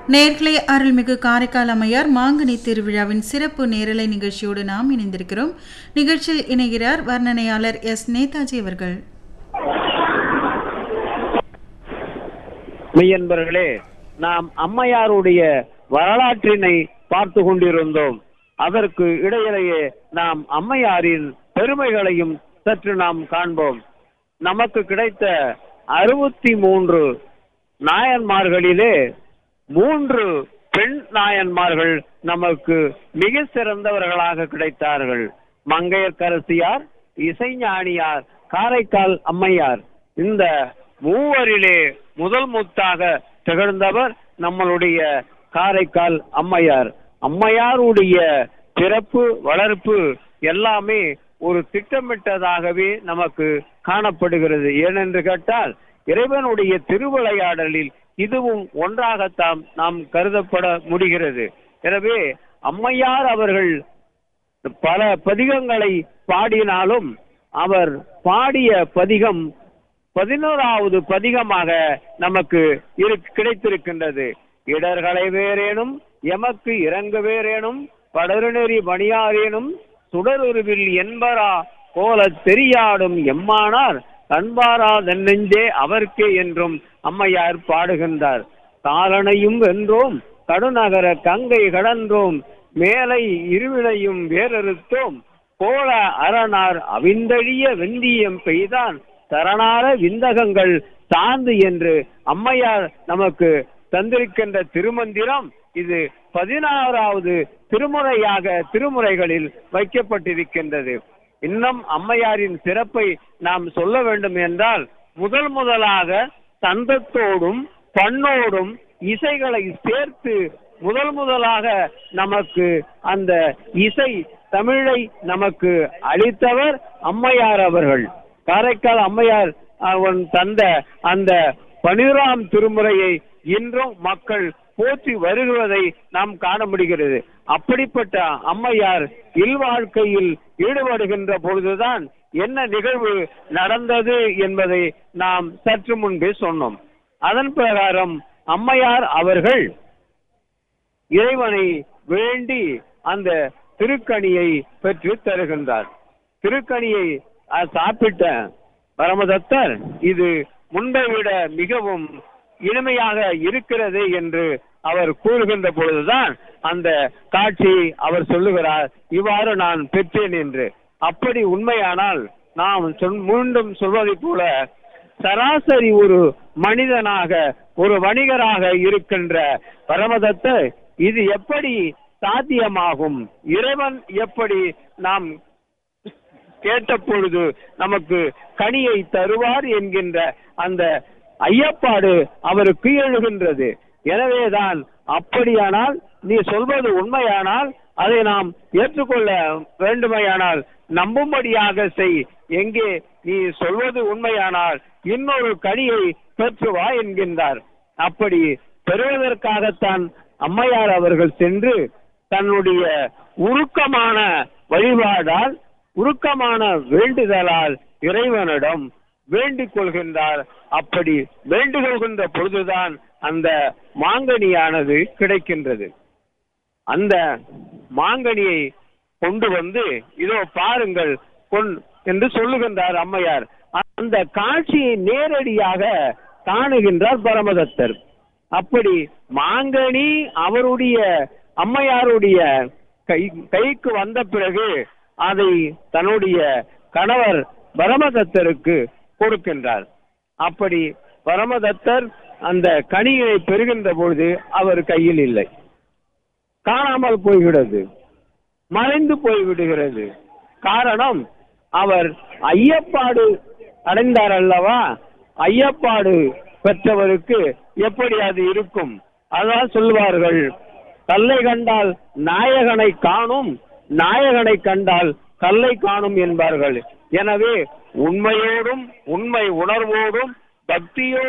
நேர்களே அருள்மிகு காரைக்கால் அம்மையார் மாங்கனி திருவிழாவின் சிறப்பு நேரலை நிகழ்ச்சியோடு நாம் இணைந்திருக்கிறோம் நிகழ்ச்சியில் இணைகிறார் வர்ணனையாளர் எஸ் நேதாஜி அவர்கள் மெய்யன்பர்களே நாம் அம்மையாருடைய வரலாற்றினை பார்த்து கொண்டிருந்தோம் அதற்கு இடையிலேயே நாம் அம்மையாரின் பெருமைகளையும் சற்று நாம் காண்போம் நமக்கு கிடைத்த அறுபத்தி மூன்று நாயன்மார்களிலே மூன்று பெண் நாயன்மார்கள் நமக்கு மிக சிறந்தவர்களாக கிடைத்தார்கள் மங்கையர்க்கரசியார் இசைஞானியார் காரைக்கால் அம்மையார் இந்த மூவரிலே முதல் முத்தாக திகழ்ந்தவர் நம்மளுடைய காரைக்கால் அம்மையார் அம்மையாருடைய பிறப்பு வளர்ப்பு எல்லாமே ஒரு திட்டமிட்டதாகவே நமக்கு காணப்படுகிறது ஏனென்று கேட்டால் இறைவனுடைய திருவிளையாடலில் இதுவும் ஒன்றாகத்தான் நாம் கருதப்பட முடிகிறது எனவே அம்மையார் அவர்கள் பல பதிகங்களை பாடினாலும் அவர் பாடிய பதிகம் பதினோராவது பதிகமாக நமக்கு இரு கிடைத்திருக்கின்றது இடர்களை வேறேனும் எமக்கு இறங்க வேறேனும் படருநெறி பணியாரேனும் சுடருருவில் என்பரா போல தெரியாடும் எம்மானார் கண்பாரா நெஞ்சே அவர்க்கே என்றும் அம்மையார் பாடுகின்றார் காலனையும் வென்றோம் கடுநகர கங்கை கடன்றோம் மேலை இருவினையும் வேறறுத்தோம் கோல அரணார் அவிந்தழிய வெந்தியம் பெய்தான் தரணார விந்தகங்கள் சார்ந்து என்று அம்மையார் நமக்கு தந்திருக்கின்ற திருமந்திரம் இது பதினாறாவது திருமுறையாக திருமுறைகளில் வைக்கப்பட்டிருக்கின்றது இன்னும் அம்மையாரின் சிறப்பை நாம் சொல்ல வேண்டும் என்றால் முதல் முதலாக சந்தத்தோடும் பண்ணோடும் இசைகளை சேர்த்து முதல் முதலாக நமக்கு அந்த இசை தமிழை நமக்கு அளித்தவர் அம்மையார் அவர்கள் காரைக்கால் அம்மையார் அவன் தந்த அந்த பனிராம் திருமுறையை இன்றும் மக்கள் போற்றி வருகிறதை நாம் காண முடிகிறது அப்படிப்பட்ட அம்மையார் இல்வாழ்க்கையில் ஈடுபடுகின்ற பொழுதுதான் என்ன நிகழ்வு நடந்தது என்பதை நாம் சற்று முன்பே சொன்னோம் அதன் பிரகாரம் அம்மையார் அவர்கள் இறைவனை வேண்டி அந்த திருக்கணியை பெற்று தருகின்றார் திருக்கணியை சாப்பிட்ட பரமதத்தர் இது முன்பை விட மிகவும் இனிமையாக இருக்கிறது என்று அவர் கூறுகின்ற பொழுதுதான் அந்த காட்சியை அவர் சொல்லுகிறார் இவ்வாறு நான் பெற்றேன் என்று அப்படி உண்மையானால் நாம் மீண்டும் சொல்வதை போல சராசரி ஒரு மனிதனாக ஒரு வணிகராக இருக்கின்ற பரமதத்தர் இது எப்படி சாத்தியமாகும் இறைவன் எப்படி நாம் கேட்ட பொழுது நமக்கு கனியை தருவார் என்கின்ற அந்த ஐயப்பாடு அவருக்கு எழுகின்றது எனவேதான் அப்படியானால் நீ சொல்வது உண்மையானால் அதை நாம் ஏற்றுக்கொள்ள வேண்டுமையானால் நம்பும்படியாக செய் எங்கே நீ சொல்வது உண்மையானால் இன்னொரு கனியை பெற்று வா என்கின்றார் அப்படி பெறுவதற்காகத்தான் அம்மையார் அவர்கள் சென்று தன்னுடைய உருக்கமான வழிபாடால் உருக்கமான வேண்டுதலால் இறைவனிடம் வேண்டிக் கொள்கின்றார் அப்படி வேண்டிக் கொள்கின்ற பொழுதுதான் அந்த மாங்கனியானது கிடைக்கின்றது அந்த மாங்கனியை கொண்டு வந்து இதோ பாருங்கள் கொன் என்று சொல்லுகின்றார் அம்மையார் அந்த காட்சியை நேரடியாக காணுகின்றார் பரமதத்தர் அப்படி மாங்கனி அவருடைய அம்மையாருடைய கை கைக்கு வந்த பிறகு அதை தன்னுடைய கணவர் பரமதத்தருக்கு கொடுக்கின்றார் அப்படி பரமதத்தர் அந்த கனியை பெறுகின்ற பொழுது அவர் கையில் இல்லை காணாமல் போய்விடுது மறைந்து போய்விடுகிறது காரணம் அவர் ஐயப்பாடு அடைந்தார் அல்லவா ஐயப்பாடு பெற்றவருக்கு எப்படி அது இருக்கும் அதான் சொல்வார்கள் கல்லை கண்டால் நாயகனை காணும் நாயகனை கண்டால் கல்லை காணும் என்பார்கள் எனவே உண்மையோடும் உண்மை உணர்வோடும் பக்தியோடும்